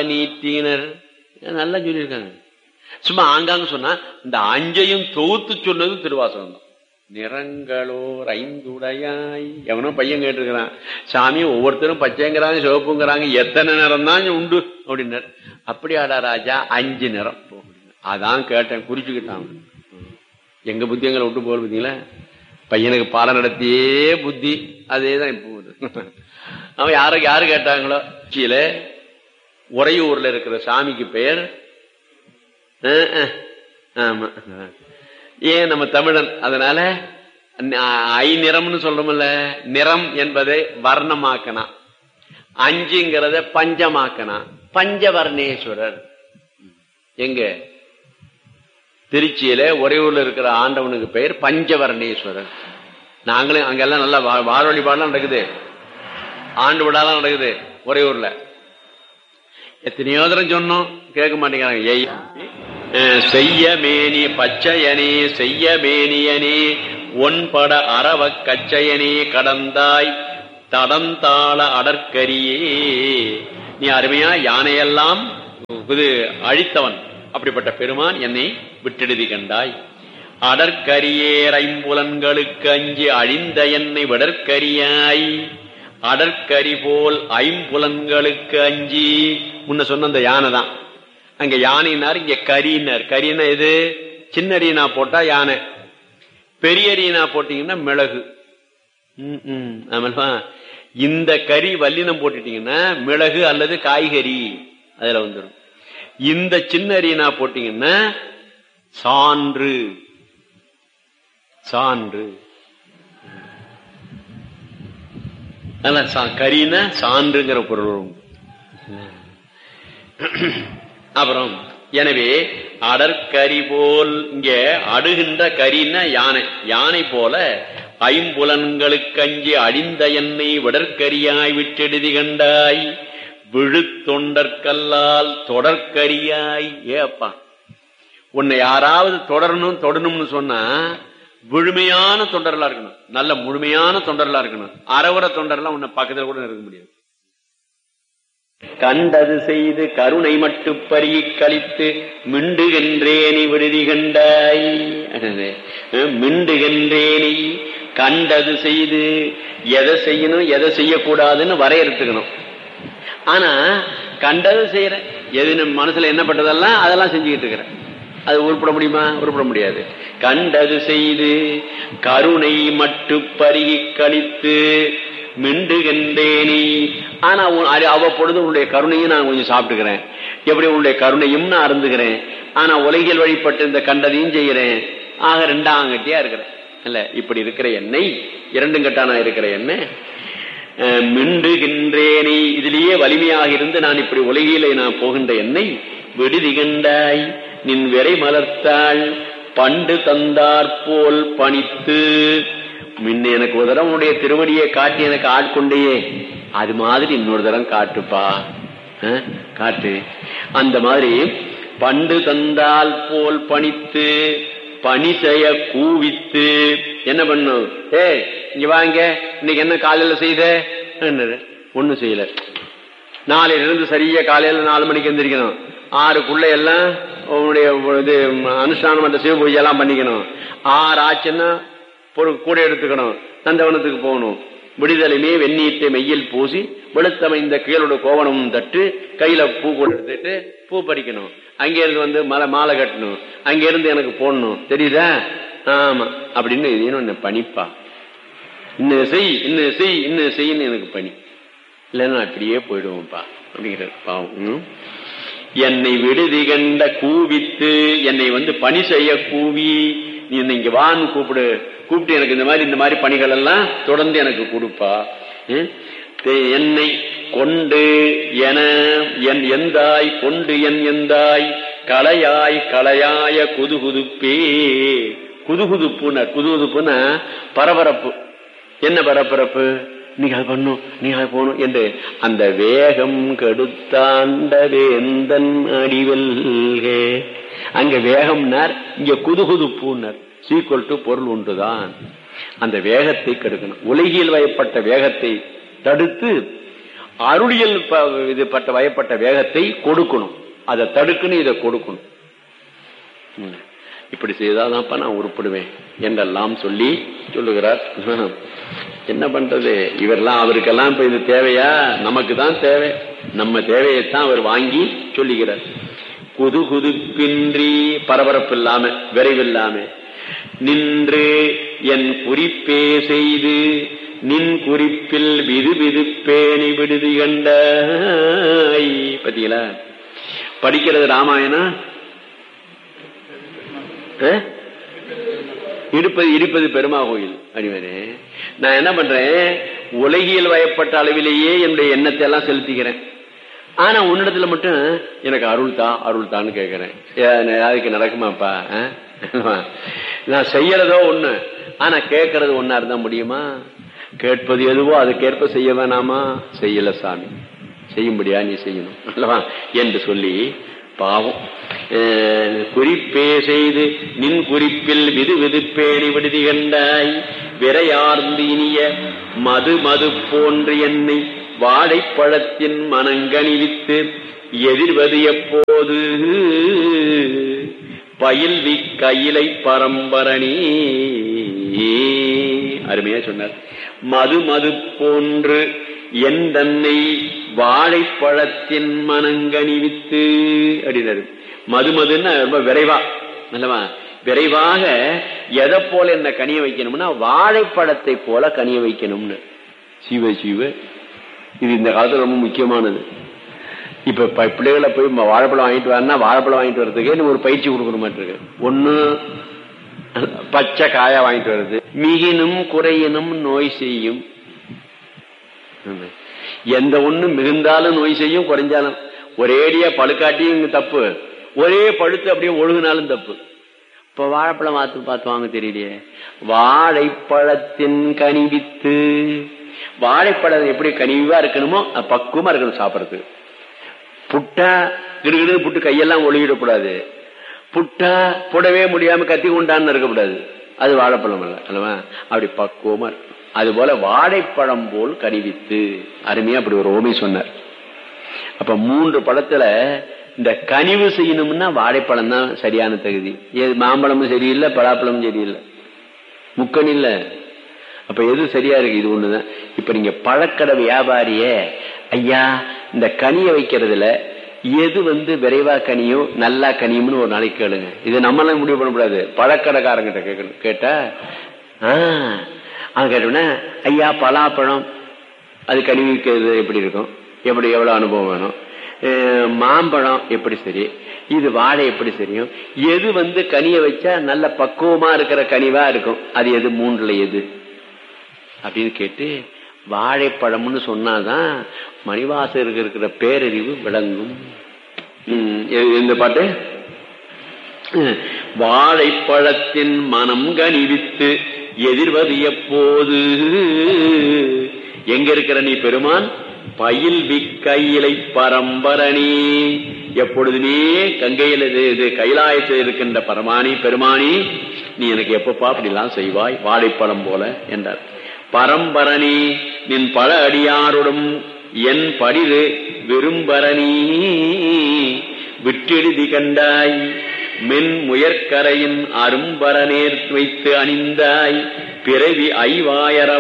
நீட்டினர் நல்லா சொல்லியிருக்காங்க சும்மா ஆங்காங்க சொன்னா இந்த அஞ்சையும் தொகுத்து சொன்னது திருவாசகம் தான் நிறங்களோர் ஐந்துடையாய் எவனோ பையன் கேட்டிருக்கிறான் சாமி ஒவ்வொருத்தரும் பச்சைங்கிறாங்க சிவப்புங்கிறாங்க எத்தனை நிறம் தான் உண்டு அப்படின்னார் அப்படியாடா ராஜா அஞ்சு நிறம் அதான் கேட்டேன் குறிச்சுக்கிட்டான் எங்க புத்தி எங்களை விட்டு போல் பார்த்தீங்களா பையனுக்கு பாடம் நடத்தியே புத்தி அதே தான் இப்போ வருது. அவன் யாரு யாரு கேட்டாங்களோ கீழே உறையூர்ல இருக்கிற சாமிக்கு பெயர் அஹ், அஹ், ஆமா ஏன் நம்ம தமிழன் அதனால ந- ஐ நிறம்னு சொல்றோம்ல நிறம் என்பதை வர்ணமாக்கனா அஞ்சுங்கிறத பஞ்சமாக்கனா பஞ்சவர்ணேஸ்வரர் எங்க திருச்சியில ஒரே ஊர்ல இருக்கிற ஆண்டவனுக்கு பெயர் பஞ்சவர்ணேஸ்வரர் நாங்களும் அங்கெல்லாம் நல்லா வா- வார வழிபாடுலாம் நடக்குது ஆண்டு விழாலாம் நடக்குது ஒரே ஊர்ல எத்தனையோ தரம் சொன்னோம் கேட்க மாட்டேங்கிறாங்க ஏய் அஹ், செய்ய மேனி பச்சையனே செய்ய மேனியனே ஒன்பட அரவ கச்சையனே கடந்தாய் தடந்தாள அடற்கரியே நீ அருமையா யானையெல்லாம் இது அழித்தவன் அப்படிப்பட்ட பெருமான் என்னை விட்டெழுதி கண்டாய் அடற்கரியேர் ஐம்புலன்களுக்கு அஞ்சி அழிந்த என்னை விடற்கரியாய் அடற்கரி போல் ஐம்புலன்களுக்கு அஞ்சி முன்ன சொன்ன அந்த யானை தான் அங்க யானைனார் இங்க கரினார் கரினா எது சின்ன ரீனா போட்டா யானை பெரிய ரீனா போட்டீங்கன்னா மிளகு ம், ம். ஆமால்வா இந்த கறி வல்லினம் போட்டுட்டீங்கன்னா மிளகு அல்லது காய்கறி அதுல வந்துடும் இந்த சின்ன ரீனா போட்டீங்கன்னா சான்று சான்று அதான் சா- கரின்னா சான்றுங்கிற பொருள் வரும். அப்புறம் எனவே அடற்கரி போல் இங்க அடுகின்ற கரின்னா யானை யானை போல ஐம்புலன்களுக்கஞ்சி அழிந்த என்னை விடற்கரியாய் விட்டெழுதி கண்டாய் விழுத்தொண்டற்கல்லால் தொடர்கரியாய் ஏ அப்பா உன்னை யாராவது தொடரணும் தொடணும்னு சொன்னா விழுமையான தொண்டர்களா இருக்கணும் நல்ல முழுமையான தொண்டர்களா இருக்கணும் அறவர தொண்டர்லாம் உன்னை பக்கத்துல கூட இருக்க முடியாது கண்டது செய்து கருணை மட்டு பருகி கழித்து மிண்டுகின்றேனி விடுதி கண்டாய் அஹ், மிண்டுகின்றேனி கண்டது செய்து எதை செய்யணும் எதை செய்யக்கூடாதுன்னு வரையறுத்துக்கணும் ஆனா கண்டது செய்யறேன் எது நம்ம மனசுல என்ன பட்டதெல்லாம் அதெல்லாம் செஞ்சுக்கிட்டு இருக்கிறேன் அது உருப்பட முடியுமா உருப்பட முடியாது கண்டது செய்து கருணை மட்டு பருகி கழித்து மிண்டுகின்றேனி ஆனா உன் அது அவ்வப்பொழுது உன்னுடைய கருணையும் நான் கொஞ்சம் சாப்பிட்டுக்கிறேன் எப்படி உன்னுடைய கருணையும் நான் அருந்துகிறேன் ஆனா உலகில் வழிபட்டு இந்த கண்டதையும் செய்கிறேன் ஆக ரெண்டாம் கட்டியா இருக்கிறேன் இல்ல இப்படி இருக்கிற என்னை இரண்டும் கட்டானா இருக்கிற என்ன அஹ், மிண்டுகின்றேனே இதிலேயே வலிமையாக இருந்து நான் இப்படி உலகிலே நான் போகின்ற என்னை விடுதி கண்டாய் நின் விரை மலர்த்தாள் பண்டு தந்தாற்போல் பணித்து முன்ன எனக்கு ஒரு தரம் உன்னுடைய திருவடியை காட்டி எனக்கு ஆட்கொண்டேயே அது மாதிரி இன்னொரு தரம் காட்டுப்பா அஹ், காட்டு அந்த மாதிரி பண்டு தந்தால் போல் பணித்து பணி செய்ய கூவித்து என்ன பண்ணும் ஏய் இங்க வாங்க இன்னைக்கு என்ன காலையில செய்த ஒண்ணும் செய்யல நாளையில இருந்து சரியா காலையில நாலு மணிக்கு எந்திரிக்கணும் ஆறுக்குள்ள எல்லாம் உன்னுடைய இது அனுஷ்டானம் அந்த சிவ பூஜை எல்லாம் பண்ணிக்கணும் ஆறு ஆச்சுன்னா பொரு கூட எடுத்துக்கணும் நந்தவனத்துக்கு போகணும் விடுதலைமே வெந்நீட்டை மெய்யில் பூசி வெளுத்தமைந்த கீழோட கோவணமும் தட்டு கையில பூ கூட எடுத்துட்டு பூ பறிக்கணும் அங்க இருந்து வந்து மலை மாலை கட்டணும் அங்க இருந்து எனக்கு போடணும் தெரியுதா ஆமா அப்படின்னு இன்னும் பணிப்பா இன்னும் செய் இன்னும் செய் இன்னும் செய்ன்னு எனக்கு பணி இல்லைன்னா நான் அப்படியே போயிடுவோம்ப்பா அப்படிங்கிறது பாவம் ம். என்னை விடுதி கண்ட கூவித்து என்னை வந்து பணி செய்ய கூவி நீ என்னை இங்க வான்னு கூப்பிடு கூப்பிட்டு எனக்கு இந்த மாதிரி இந்த மாதிரி பணிகள் எல்லாம் தொடர்ந்து எனக்கு கொடுப்பா ம். தே- என்னை கொண்டு என என் எந்தாய் கொண்டு என் எந்தாய் கலையாய் கலையாய குதுகுதுப்பே குதுகுதுப்புன குதுகுதுப்புன பரபரப்பு என்ன பரபரப்பு நீங்க அது பண்ணும் நீங்க அது போகணும் என்று அந்த வேகம் கெடுத்தாண்ட வேந்தன் அடிவல்கே அங்க வேகம்னார் இங்க குதுகுதுப்புனர் சீக்குவல் டு பொருள் ஒன்றுதான் அந்த வேகத்தை கெடுக்கணும் உலகில் வயப்பட்ட வேகத்தை தடுத்து அருளியல் ப- இது பட்ட வயப்பட்ட வேகத்தை கொடுக்கணும் அதை தடுக்கணும் இதை கொடுக்கணும் ம். இப்படி செய்தாதான்ப்பா நான் உருப்படுவேன் என்றெல்லாம் சொல்லி சொல்லுகிறார் என்ன பண்றது இவரெல்லாம் அவருக்கெல்லாம் இப்ப இது தேவையா நமக்கு தான் தேவை நம்ம தேவையைத்தான் அவர் வாங்கி சொல்லுகிறார் குது குதுப்பின்றி பரபரப்பு இல்லாம விரைவில்லாம நின்று என் குறிப்பே செய்து நின் குறிப்பில் விது விதுப்பேணி விடுதி கண்டாய் பாத்தீங்களா படிக்கிறது ராமாயணம் அஹ்? இருப்பது இருப்பது பெருமா கோயில் அடிவரே நான் என்ன பண்றேன் உலகியல் வயப்பட்ட அளவிலேயே என்னுடைய எண்ணத்தை எல்லாம் செலுத்திக்கிறேன் ஆனா உன்னிடத்துல மட்டும் எனக்கு அருள் தான் அருள் தான்னு கேட்கிறேன் ஏ- அதுக்கு நடக்குமாப்பா அஹ்? நான் செய்யறதோ ஒண்ணு ஆனா கேட்கறது ஒன்னா இருந்தா முடியுமா கேட்பது எதுவோ அதுக்கேற்ப செய்ய வேணாமா செய்யல சாமி செய்யும்படியா நீ செய்யணும் அல்லவா என்று சொல்லி பாவம் அஹ், குறிப்பே செய்து நின் குறிப்பில் விது விதுப்பேணி விடுதி கண்டாய் விரையார்ந்து இனிய மது மது போன்று என்னை வாழைப்பழத்தின் மனங்கணிவித்து எதிர்வது எப்போது பயில்வி கையிலை பரம்பரணி அருமையா சொன்னார் மது மது போன்று என் தன்னை வாழைப்பழத்தின் மனங்கணிவித்து அப்படின்னாரு மது மதுன்னா ரொம்ப விரைவா அல்லவா விரைவாக எதை போல என்ன கனிய வைக்கணும்னா வாழைப்பழத்தை போல கனிய வைக்கணும்னு சிவ சிவ இது இந்த காலத்துல ரொம்ப முக்கியமானது இப்ப ப- பிள்ளைகளை போய் ம- வாழைப்பழம் வாங்கிட்டு வரனா வாழைப்பழம் வாங்கிட்டு வர்றதுக்கு நம்ம ஒரு பயிற்சி கொடுக்குற மாதிரி இருக்கு ஒண்ணு பச்சை காயா வாங்கிட்டு வருது மிகினும் குறையினும் நோய் செய்யும் ஆமா. எந்த ஒண்ணு மிகுந்தாலும் நோய் செய்யும் குறைஞ்சாலும் ஒரேடியா பழுக்காட்டியும் தப்பு ஒரே பழுத்து அப்படியே ஒழுகுனாலும் தப்பு இப்ப வாழைப்பழம் பார்த்து பார்த்து வாங்க தெரியலையே வாழைப்பழத்தின் கனிவித்து வாழைப்பழம் எப்படி கனிவா இருக்கணுமோ அது பக்குவமா இருக்கணும் சாப்பிடறதுக்கு புட்டா கிடுகிடு புட்டு கையெல்லாம் ஒழுகிடக்கூடாது புட்டா புடவே முடியாம கத்தி கொண்டான்னு இருக்கக்கூடாது அது வாழைப்பழம் அல்ல அல்லவா அப்படி பக்குவமா இருக்கும் அது போல வாழைப்பழம் போல் கனிவித்து அருமையா அப்படி ஒரு ஓமை சொன்னார் அப்ப மூன்று பழத்துல இந்த கனிவு செய்யணும்னா வாழைப்பழம் தான் சரியான தகுதி ஏது மாம்பழமும் சரியில்லை பலாப்பழமும் சரியில்லை முக்கன் இல்ல அப்ப எது சரியா இருக்கு இது ஒண்ணுதான் இப்ப நீங்க பழக்கடை வியாபாரியே ஐயா இந்த கனிய வைக்கிறதுல எது வந்து விரைவா கனியும் நல்லா கனியும்னு ஒரு நாளைக்கு கேளுங்க இது நம்மளாம் முடிவு பண்ணக்கூடாது பழக்கடைக்காரங்கிட்ட கேட்கணும் கேட்டா ஆஹ் அவன் கேட்டோம்னா ஐயா பலாப்பழம் அது கனிவிக்கிறது எப்படி இருக்கும் எப்படி எவ்வளவு அனுபவம் வேணும் அஹ் மாம்பழம் எப்படி சரி இது வாழை எப்படி சரியும் எது வந்து கனிய வச்சா நல்ல பக்குவமா இருக்கிற கனிவா இருக்கும் அது எது மூன்றுல எது அப்படின்னு கேட்டு வாழைப்பழம்னு சொன்னாதான் மணிவாசருக்கு இருக்கிற பேரறிவு விளங்கும் உம், எ- எந்த பாட்டு வாழைப்பழத்தின் மனம் கனிவித்து எதிர்வது எப்போது எங்க இருக்கிற நீ பெருமான் பயில் விக்கையிலை பரம்பரணி எப்பொழுதுமே கங்கையில் இது இது கைலாயத்தில் இருக்கின்ற பரமானி பெருமானி நீ எனக்கு எப்பப்பா அப்படிலாம் செய்வாய் வாழைப்பழம் போல என்றார் பரம்பரணி நின் பல அடியாருடன் என் படிது விரும்பரணி விட்டெழுதி கண்டாய் மென் முயற்கரையின் அரும்பரநேர் வைத்து அணிந்தாய் பிறவி ஐவாயர